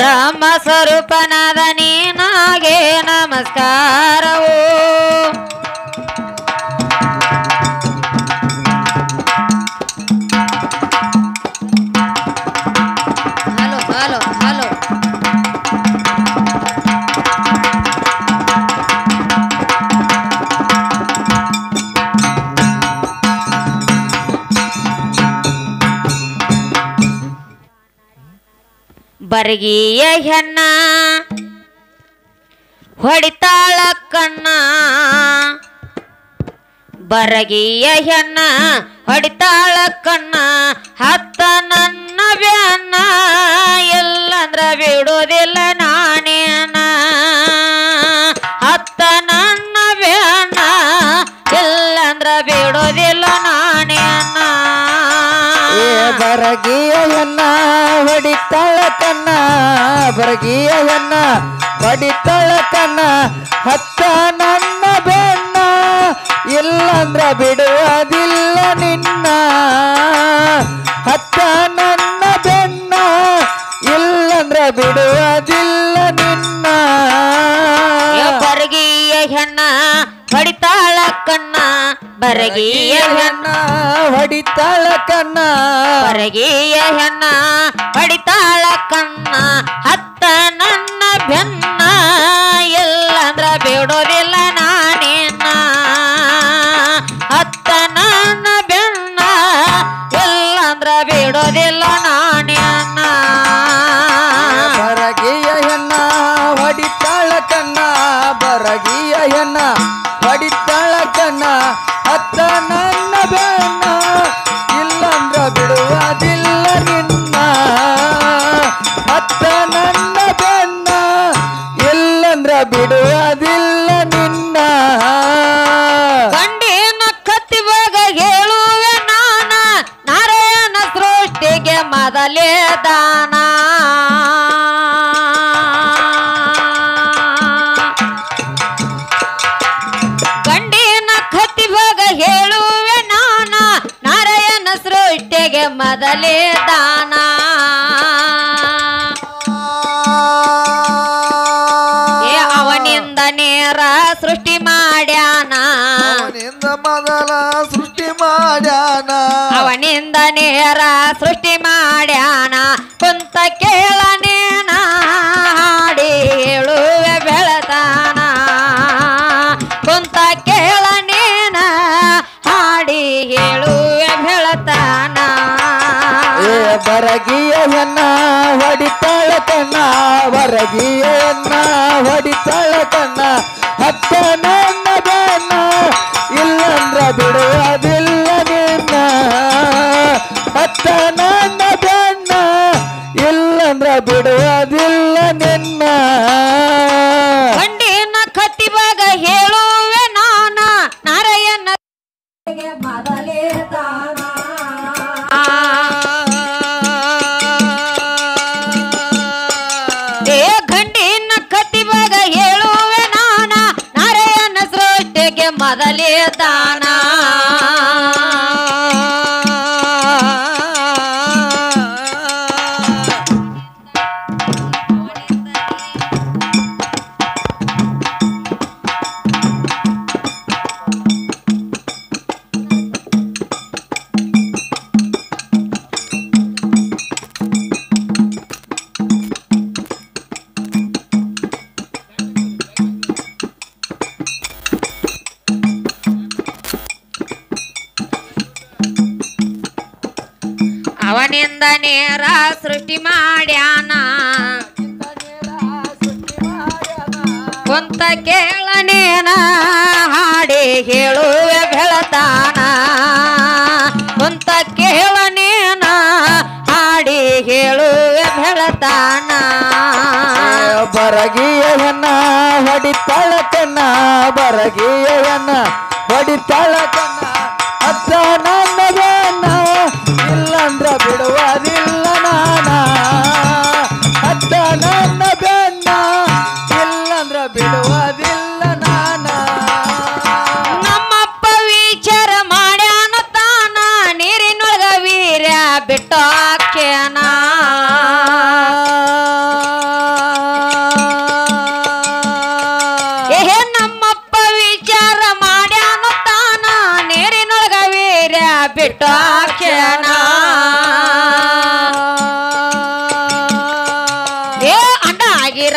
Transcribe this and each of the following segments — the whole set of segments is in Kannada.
ಬ್ರಹ್ಮ ಸ್ವರೂಪನಾದ ನೀನಾಗೆ ನಮಸ್ಕಾರವು ಹಲೋ ಹಲೋ ಹಲೋ ಬರಗಿಯ ಹೆಣ್ಣ ಹೊಡಿತಾಳ ಕಣ್ಣ ಬರಗಿಯ ಹೆಣ್ಣ ಹೊಡಿತಾಳ ಕಣ್ಣ ಹತ್ತ ನನ್ನ ಬ್ಯಾನ ಎಲ್ಲಂದ್ರ ಬಿಡೋದಿಲ್ಲ ನಾನೇನ ಹತ್ತ ನನ್ನ ಬ್ಯಾನ ಎಲ್ಲಂದ್ರ ಬಿಡೋದಿಲ್ಲ ನಾನೇನ ಏ ಬರಗಿಯನ್ನ ಹೊಡಿತಾಳ ಕನ್ನ ಬರಗಿಯನ್ನ ಹೊಡಿತಾಳ ಕನ್ನ ಹತ್ತ ನನ್ನ ಬೆನ್ನ ಇಲ್ಲಂದ್ರ ಬಿಡುವುದಿಲ್ಲ ನಿನ್ನ ಹತ್ತ ನನ್ನ ಬೆನ್ನ ಇಲ್ಲಂದ್ರ ಬಿಡುವುದಿಲ್ಲ ನಿನ್ನ ಬರಗಿಯ ಹೆಣ್ಣ ಹೊಡಿತಾಳ ಕಣ್ಣ ಬರಗಿಯ ಹೆಣ್ಣ ಹೆಣ್ಣ ಹೊಡಿತಾಳ ಕನ್ನ ಬರಗಿಯ ಹೆಣ್ಣ ಹೊಡಿತಾಳ ಕಣ್ಣ ಹತ್ತ ನನ್ನ ಬೆನ್ನ ಎಲ್ಲಂದ್ರ ಬಿಡೋದಿಲ್ಲ ನಾನೇನ ಹತ್ತ ನನ್ನ ಬೆನ್ನ ಎಲ್ಲಂದ್ರ ಬಿಡೋದಿಲ್ಲ ನಾನೇನ ಬರಗಿಯ ಹೆಣ್ಣ ಹೊಡಿತಾಳ ಕನ್ನ ಬರಗಿಯ ಹೆಣ್ಣ ಹೊಡಿತಾಳ ಕನ್ನ ಹತ್ತ ನನ್ನ ಬೆನ್ನ ಇಲ್ಲಂದ್ರ ಬಿಡುವುದಿಲ್ಲ ನಿನ್ನ ಹತ್ತ ನನ್ನ ಬೆನ್ನ ಇಲ್ಲಂದ್ರ ಬಿಡುವುದಿಲ್ಲ ನಿನ್ನ ಗಂಡಿನ ಕತ್ತಿವಾಗ ಹೇಳುವೆ ನಾನ ನಾರಾಯಣ ಸೃಷ್ಟಿಗೆ ಮೊದಲೇ ದಾನ ಗಂಡಿನ ಕತ್ತಿವಾಗ ಹೇಳುವೆ ನಾನ ನಾರಾಯಣ ಸೃಷ್ಟಿಗೆ ಮೊದಲೇ ದಾನ ಏ ಅವನಿಂದ ನೇರ ಸೃಷ್ಟಿ ಮಾಡ್ಯಾನ ಅವನಿಂದ ಮೊದಲ ಸೃಷ್ಟಿ ಮಾಡ್ಯಾನ ಅವನಿಂದ ನೇರ ಸೃಷ್ಟಿ ಮಾಡ್ಯಾನ ಕುಂತ ಕೇಳನೇನ ಹಾಡಿ ಹೇಳುವೆ ಬೆಳತಾನ ಕುಂತ ಕೇಳನೇನ ಹಾಡಿ ಹೇಳುವೆ ಬೆಳತಾನ ಏ ಬರಗಿಯನ್ನ ಹೊಡಿತಾಳ ಕಣ್ಣ ಬರಗಿಯನ್ನ ಹೊಡಿತಾಳ ಕಣ್ಣ ಹತ್ತ ನನ್ನ ಬೆನ್ನ ಇಲ್ಲಂದ್ರ ಬಿಡುವುದಿಲ್ಲ ನಿನ್ನ ಹತ್ತ ನನ್ನ ಬೆನ್ನ ಇಲ್ಲಂದ್ರ ಬಿಡುವುದಿಲ್ಲ ನಿನ್ನ ಗಂಡಿನ ಕತ್ತಿವಾಗ ಹೇಳುವೆ ನಾನ ನಾರಾಯಣ ಏ ಗಂಡಿನ ಕತ್ತಿವಾಗ ಹೇಳುವೆ ನಾನ ನಾರಾಯಣ ಸೃಷ್ಟಿಗೆ ಮೊದಲೇ ದಾನ ಅವನಿಂದ ನೇರ ಸೃಷ್ಟಿ ಮಾಡ್ಯಾನ ಕುಂತ ಕೇಳನೇನ ಹಾಡಿ ಹೇಳುವೆ ಬೆಳತಾನ ಕುಂತ ಕೇಳನೇನ ಹಾಡಿ ಹೇಳುವೆ ಬೆಳತಾನ ಬರಗಿಯನ್ನ ಹೊಡಿತಾಳ ಕಣ್ಣ ಬರಗಿಯನ್ನ ಹೊಡಿತಾಳ ಕಣ್ಣ ಹತ್ತ ನನ್ನ ಬೆನ್ನ ಇಲ್ಲಂದ್ರ ಬಿಡುವುದಿಲ್ಲ ನಾನ ಹತ್ತ ನನ್ನ ಬೆನ್ನ ಇಲ್ಲಂದ್ರ ಬಿಡುವುದಿಲ್ಲ ನಾನ ನಮ್ಮಪ್ಪ ವಿಚಾರ ಮಾಡ್ಯಾನ ತಾನ ನೀರಿನೊಳಗ ವೀರ್ಯ ಬಿಟ್ಟು ಹಾಕ್ಯಾನ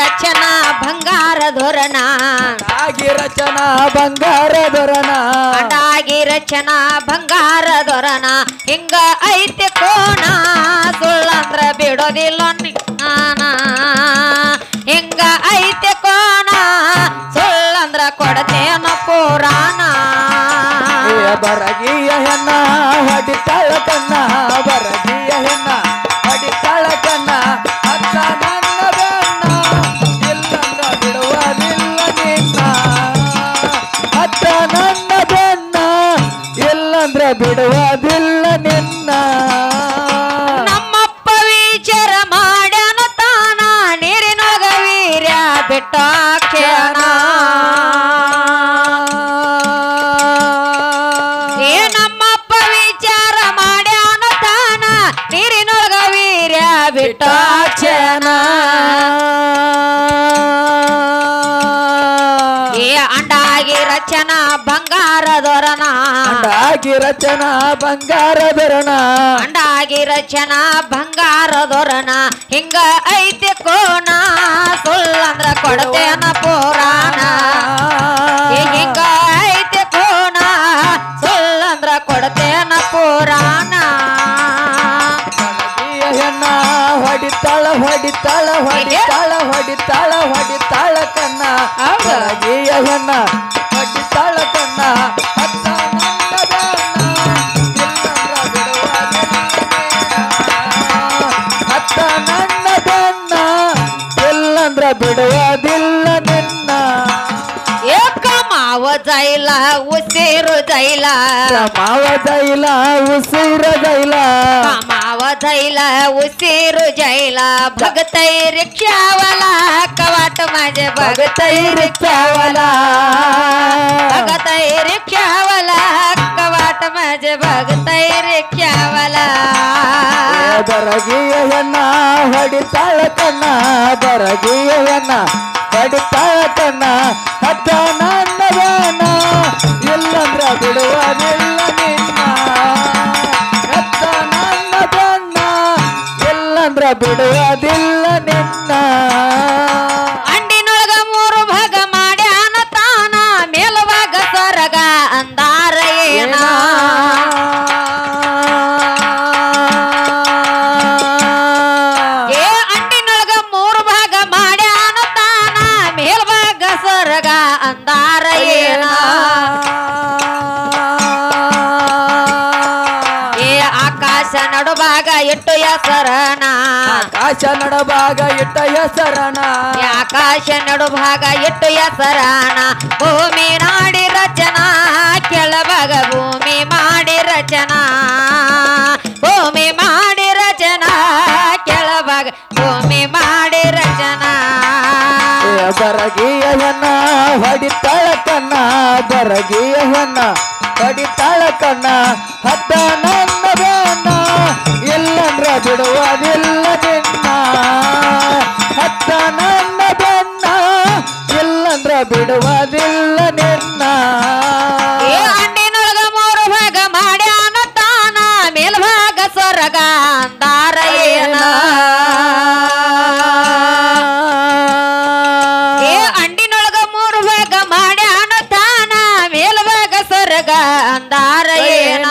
ರಚನಾ ಬಂಗಾರ ಧೋರಣ ಆಗಿ ರಚನಾ ಬಂಗಾರ ದೊರಣ ಅಂಡಾಗಿ ರಚನಾ ಬಂಗಾರ ದೊರನ ಹಿಂಗ ಐತೆ ಕೋಣ ಸುಳ್ಳಂದ್ರ ಬಿಡೋದಿಲ್ಲ ನಾನ ಹಿಂಗ ಐತೆ ಕೋಣ ಸುಳ್ಳಂದ್ರ ಕೊಡತೇನ ಪುರಾಣ ಏ ಬರಗಿಯ ಹೆಣ್ಣ ಹೊಡಿತಾಳ ಕಣ್ಣ ಬರಗಿಯ ಹೆಣ್ಣ ಹೊಡಿತಾಳ ಕಣ್ಣ ಅತ್ತ ನನ್ನ ಬೆಣ್ಣ ಇಲ್ಲಂದ್ರ ಬಿಡುವುದಿಲ್ಲ ನಿನ್ನ ಅತ್ತ ನನ್ನ ಬೆಣ್ಣ ಇಲ್ಲಂದ್ರ ಬಿಡುವುದಿಲ್ಲ ನಿನ್ನ ನಮ್ಮಪ್ಪ ವಿಚಾರ ಮಾಡ್ಯಾನ ತಾನ ನೀರಿನೊಳಗ ವೀರ್ಯ ಬಿಟ್ಟ ಕ್ಷಣ ಏ ನಮ್ಮಪ್ಪ ವಿಚಾರ ಮಾಡ್ಯಾನ ತಾನ ನೀರಿನೊಳಗ ವೀರ್ಯ ಬಿಟ್ಟ ಕ್ಷಣ ಏ ಅಂಡಾಗಿ ರಚನಾ ಬಂಗಾರ ದೊರನ ಅಂಡಾಗಿ ರಚನಾ ಬಂಗಾರ ದೊರಣ ಅಂಡಾಗಿ ರಚನಾ ಬಂಗಾರ ದೊರನ ಹಿಂಗ ಐತೆ ಕೋಣ ಸುಳ್ಳಂದ್ರ ಕೊಡತೇನ ಪುರಾಣ ಏ ಹಿಂಗ ಐತೆ ಕೋಣ ಸುಳ್ಳಂದ್ರ ಕೊಡತೇನ ಪುರಾಣ ಬರಗಿಯ ಹೆಣ್ಣ ಹೊಡಿತಾಳ ಹೊಡಿತಾಳ ಹೊಡಿತಾಳ ಹೊಡಿತಾಳ ಹೊಡಿತಾಳ ಕಣ್ಣ ಹೌದು. ಬರಗಿಯ ಹೆಣ್ಣ ಹೊಡಿತಾಳ ಕಣ್ಣ ಅತ್ತ ನನ್ನ ಬೆಣ್ಣ ಇಲ್ಲಂದ್ರ ಬಿಡುವುದಿಲ್ಲ ನಿನ್ನ. ಅತ್ತ ನನ್ನ ಬೆಣ್ಣ ಇಲ್ಲಂದ್ರ ಬಿಡುವುದಿಲ್ಲ ನಿನ್ನ ಏಕ ಮಾವ ಜೈಲ ಉಸಿರು ಜೈಲ ಮಾವ ಜೈಲ ಉಸಿರ ಜೈಲ ಮಾವ ಜೈಲ ಉಸಿರು ಜೈಲ ಭಗತೈ ರಿಕ್ಷಾವಲ ಕವಾಟ ಮಜೆ ಭಗತೈ ರಿಕ್ಷಾವಲ ಭಗತೈ ರಿಕ್ಷಾವಲ ಕವಾಟ ಮಜೆ ಭಗತೈ ರಿಕ್ಷಾವಲ ಬರಗಿಯ ಹೆಣ್ಣ ಹೊಡಿತಾಳ ಕಣ್ಣ ಬರಗಿಯ ಹೆಣ್ಣ ಹೊಡಿತಾಳ ಕಣ್ಣ ಹತ್ತ ನನ್ನ ಬೇನ ಇಲ್ಲಂದ್ರ ಬಿಡುವುದಿಲ್ಲ ನಿನ್ನ ಹತ್ತ ನನ್ನ ಬೆನ್ನ ಇಲ್ಲಂದ್ರ ಬಿಡುವುದಿಲ್ಲ ನಿನ್ನ ಅಂಡಿನೊಳಗ ಮೂರು ಭಾಗ ಮಾಡ್ಯಾನ ತಾನ ಮೇಲುವಾಗ ಸ್ವರ್ಗ ಅಂದಾರ ಏನ ಏ ಅಂಡಿನೊಳಗ ಮೂರು ಭಾಗ ಮಾಡ್ಯಾನ ತಾನ ಮೇಲ್ಭಾಗ ಸ್ವರ್ಗ ಅಂದಾರ ಏನ ಏ ಆಕಾಶ ನಡುಭಾಗ ಇಟ್ಟು ಹೆಸರನ ಆಕಾಶ ನಡಬಾಗ ಇಟ್ಟ ಹೆಸರಣ ಏ ಆಕಾಶ ನಡುಭಾಗ ಇಟ್ಟು ಹೆಸರನ ಭೂಮಿ ನಾಡಿ ರಚನಾ ಕೆಳಭಾಗ ಭೂಮಿ ಮಾಡಿ ರಚನಾ ಭೂಮಿ ಮಾಡಿ ರಚನಾ ಕೆಳಭಾಗ ಭೂಮಿ ಮಾಡಿ ರಚನಾ ಏ ಬರಗಿಯ ಹೆಣ್ಣ ಹೊಡಿತಾಳ ಕಣ್ಣ ಬರಗಿಯ ಹೆಣ್ಣ ಹೊಡಿತಾಳ ಕಣ್ಣ ಹತ್ತ ನನ್ನ ಬೇನ ಇಲ್ಲಂದ್ರ ಬಿಡುವುದಿಲ್ಲ ನಿನ್ನ ಹತ್ತ ನನ್ನ ಬೆನ್ನ ಇಲ್ಲಂದ್ರ ಬಿಡುವುದಿಲ್ಲ ನಿನ್ನ ಏ ಅಂಡಿನೊಳಗ ಮೂರು ಭಾಗ ಮಾಡ್ಯಾನ ತಾನ ಮೇಲ್ಭಾಗ ಸ್ವರ್ಗ ಅಂದಾರ ಏನ ಏ ಅಂಡಿನೊಳಗ ಮೂರು ಭಾಗ ಮಾಡ್ಯಾನ ತಾನ ಮೇಲ್ಭಾಗ ಸ್ವರ್ಗ ಅಂದಾರ ಏನ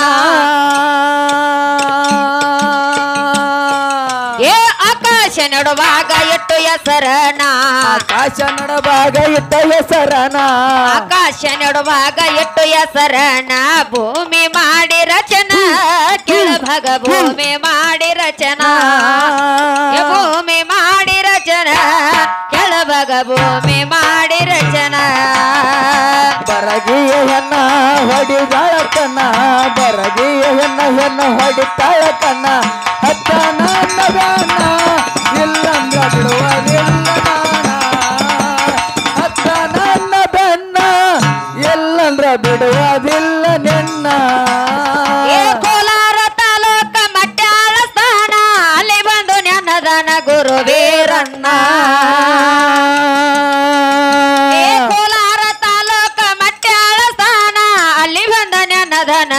ಏ ಆಕಾಶ ನಡುವಾಗ ಎಟ್ಟು ಹೆಸರನ ಆಕಾಶ ನಡಬಾಗ ಇಟ್ಟ ಹೆಸರನ ಆಕಾಶ ನಡುವಾಗ ಎಟ್ಟು ಹೆಸರನ ಭೂಮಿ ಮಾಡಿ ರಚನಾ ಕೆಳಭಾಗ ಭೂಮಿ ಮಾಡಿ ರಚನಾ ಏ ಭೂಮಿ ಮಾಡಿ ರಚನಾ ಕೆಳಭಾಗ ಭೂಮಿ ಮಾಡಿ ರಚನಾ ಬರಗಿಯ ಹೆಣ್ಣ ಹೊಡಿದಾಳ ಕಣ್ಣ ಬರಗಿಯ ಹೆಣ್ಣ ಹೆಣ್ಣ ಹೊಡಿತಾಳ ಕಣ್ಣ ಹತ್ತ ನನ್ನ ಬೇನ ಇಲ್ಲಂದ್ರ ಬಿಡುವುದಿಲ್ಲ ನಾನ ಹತ್ತ ನನ್ನ ಬೆನ್ನ ಎಲ್ಲಂದ್ರ ಬಿಡುವುದಿಲ್ಲ ನಿನ್ನ ಏ ಕೋಲಾರ ತಾಲೂಕ ಮಟ್ಯಾಳ ಸ್ಥಾನ ಅಲ್ಲಿ ಬಂದು ನೆನದನ ಗುರುವೀರಣ್ಣ ಏ ಕೋಲಾರ ತಾಲೂಕ ಮಟ್ಯಾಳ ಸ್ಥಾನ ಅಲ್ಲಿ ಬಂದ ನೆನದನ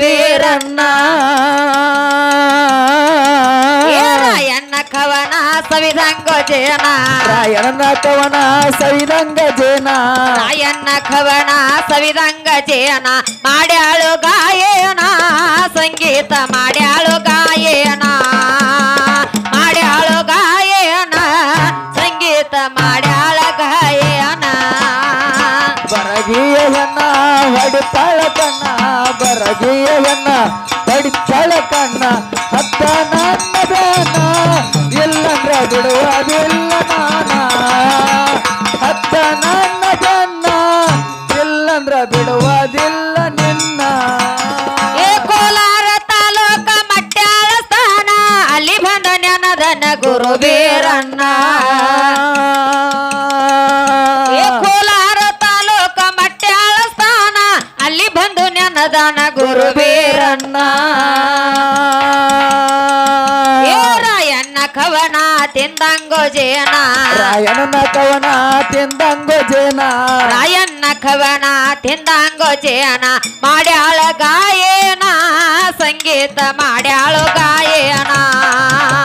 ಗುರುವೀರಣ್ಣ ಏ ರಾಯಣ್ಣ ಕವನ ಸವಿದಂಗ ಜೇನ ರಾಯಣನ ಕವನ ಸವಿದಂಗ ಜೇನ ರಾಯಣ್ಣ ಕವನ ಸವಿದಂಗ ಜೇನ ಮಾಡ್ಯಾಳು ಗಾಯನ ಸಂಗೀತ ಮಾಡ್ಯಾಳು ಗಾಯನ ಮಾಡ್ಯಾಳು ಗಾಯನ ಸಂಗೀತ ಮಾಡ್ಯಾಳ ಗಾಯನ ಬರಗಿಯವನ್ನ ಹೊಡಿತಾಳ ಕಣ್ಣ ಬರಗಿಯವನ್ನ ಹೊಡಿತಾಳ ಕಣ್ಣ ಹತ್ತ ನನ್ನ ಬೇನ ಇಲ್ಲಂದ್ರ ಬಿಡುವುದಿಲ್ಲ ನಾನ ಹತ್ತ ನನ್ನ ಬೆನ್ನ ಇಲ್ಲಂದ್ರ ಬಿಡುವುದಿಲ್ಲ ನಿನ್ನ ಏ ಕೋಲಾರ ತಾಲೂಕ ಮಟ್ಯಾಳ ಸ್ಥಾನ ಅಲ್ಲಿ ಬಂದ ನೆನದನ ಗುರು ಬೀರಣ್ಣ ಏ ಕೋಲಾರ ತಾಲೂಕ ಮಟ್ಯಾಳ ಸ್ಥಾನ ಅಲ್ಲಿ ಬಂದು ನೆನದನ ಗುರು ಬೀರಣ್ಣ ಏ ರಾಯಣ್ಣ ಕವನ ತಿಂದಂಗೋ ಜೇನ ರಾಯಣನ ಕವನ ತಿಂದಂಗೋ ಜೇನ ರಾಯಣ್ಣ ಕವನ ತಿಂದಂಗೋ ಜೇನ ಮಾಡ್ಯಾಳ ಗಾಯನ ಸಂಗೀತ ಮಾಡ್ಯಾಳು ಗಾಯನ